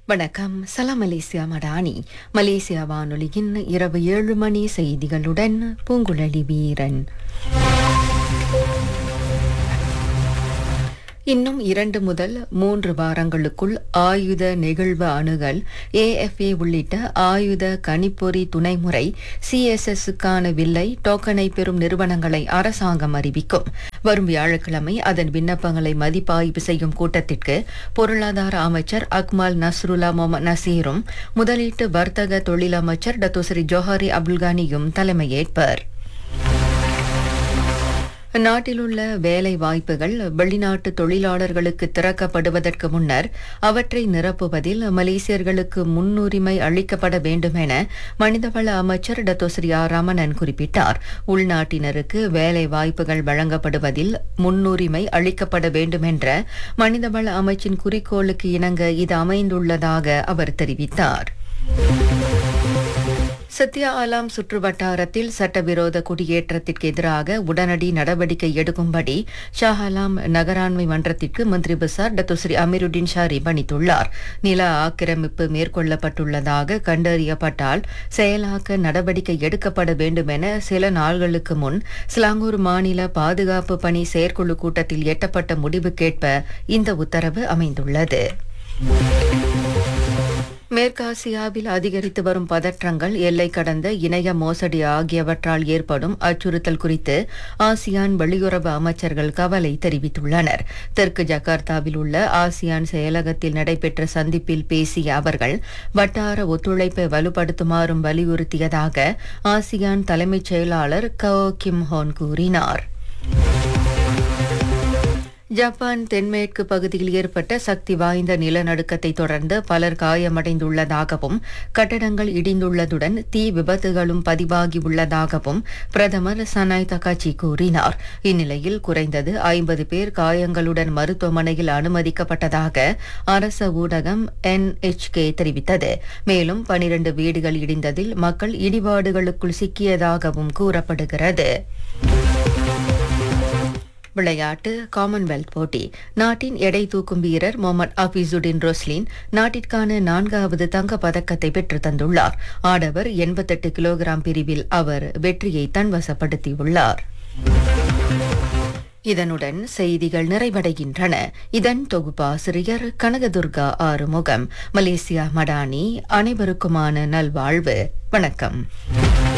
வணக்கம் சலாம் Malaysia Madani Malaysia வானொலியின் இரவு ஏழு மணி செய்திகளுடன் பூங்குழலி வீரன் இன்னும் இரண்டு முதல் மூன்று வாரங்களுக்குள் ஆயுத நெகிழ்வு அணுகல் ஏஎஃப்ஏ உள்ளிட்ட ஆயுத கணிப்பொறி துணைமுறை சிஎஸ்எஸ்ஸுக்கான வில்லை டோக்கனை பெறும் நிறுவனங்களை அரசாங்கம் அறிவிக்கும் வரும் வியாழக்கிழமை அதன் விண்ணப்பங்களை மதிப்பாய்வு செய்யும் கூட்டத்திற்கு பொருளாதார அமைச்சர் அக்மால் நஸ்ருல்லா மொஹமத் நசீரும் முதலீட்டு வர்த்தக தொழில் அமைச்சர் டத்தோசரி ஜோஹாரி அப்துல்கானியும் தலைமையேற்பர் நாட்டிலுள்ள வேலை வாய்ப்புகள் வெளிநாட்டு தொழிலாளர்களுக்கு திறக்கப்படுவதற்கு முன்னர் அவற்றை நிரப்புவதில் மலேசியர்களுக்கு முன்னுரிமை அளிக்கப்பட வேண்டும் என மனிதவள அமைச்சர் டத்தோஸ்ரீ ஆர் ரமணன் குறிப்பிட்டார் உள்நாட்டினருக்கு வேலை வாய்ப்புகள் வழங்கப்படுவதில் முன்னுரிமை அளிக்கப்பட வேண்டும் என்ற மனிதவள அமைச்சின் குறிக்கோளுக்கு இணங்க இது அமைந்துள்ளதாக அவர் தெரிவித்தார் சத்யா ஆலாம் சுற்று வட்டாரத்தில் சட்டவிரோத குடியேற்றத்திற்கு எதிராக உடனடி நடவடிக்கை எடுக்கும்படி ஷாஹலாம் நகராண்மை மன்றத்திற்கு மந்திரி பசார் டத்துஸ்ரீ அமீருddin ஷாரி பணித்துள்ளார் நில ஆக்கிரமிப்பு மேற்கொள்ளப்பட்டுள்ளதாக கண்டறியப்பட்டால் செயலாக்க நடவடிக்கை எடுக்கப்பட வேண்டும் என சில நாள்களுக்கு முன் சிலாங்கூர் மாநில பாதுகாப்பு பணி செயற்குழு கூட்டத்தில் எட்டப்பட்ட முடிவுக்கேற்ப இந்த உத்தரவு அமைந்துள்ளது மேற்காசியாவில் அதிகரித்து வரும் பதற்றங்கள் எல்லை கடந்த இணைய மோசடி ஆகியவற்றால் ஏற்படும் அச்சுறுத்தல் குறித்து ஆசியான் வெளியுறவு அமைச்சர்கள் கவலை தெரிவித்துள்ளனர் தெற்கு ஜகார்த்தாவில் உள்ள ஆசியான் செயலகத்தில் நடைபெற்ற சந்திப்பில் பேசிய அவர்கள் வட்டார ஒத்துழைப்பை வலுப்படுத்துமாறும் வலியுறுத்தியதாக ஆசியான் தலைமைச் செயலாளர் கவோ கிம்ஹோன் கூறினார் ஜப்பான் தென்மேற்கு பகுதியில் ஏற்பட்ட சக்தி வாய்ந்த நிலநடுக்கத்தை தொடர்ந்து பலர் காயமடைந்துள்ளதாகவும் கட்டடங்கள் இடிந்துள்ளதுடன் தீ விபத்துகளும் பதிவாகியுள்ளதாகவும் பிரதமர் சனாய் தகாச்சி கூறினார் இந்நிலையில் குறைந்தது ஐம்பது பேர் காயங்களுடன் மருத்துவமனையில் அனுமதிக்கப்பட்டதாக அரச ஊடகம் என்எச்கே தெரிவித்தது மேலும் பனிரண்டு வீடுகள் இடிந்ததில் மக்கள் இடிபாடுகளுக்குள் சிக்கியதாகவும் கூறப்படுகிறது விளையாட்டு காமன்வெல்த் போட்டி நாட்டின் எடை தூக்கும் வீரர் முகமது அபீசுடின் ரோஸ்லின் நாட்டிற்கான நான்காவது தங்க பதக்கத்தை பெற்று தந்துள்ளார் ஆடவர் எண்பத்தெட்டு கிலோகிராம் பிரிவில் அவர் வெற்றியை தன்வசப்படுத்தியுள்ளார் இதனுடன் செய்திகள் நிறைவடைகின்றன இதன் தொகுப்பாசிரியர் கனகதுர்கா ஆறுமுகம் மலேசியா மடானி அனைவருக்குமான நல்வாழ்வு வணக்கம்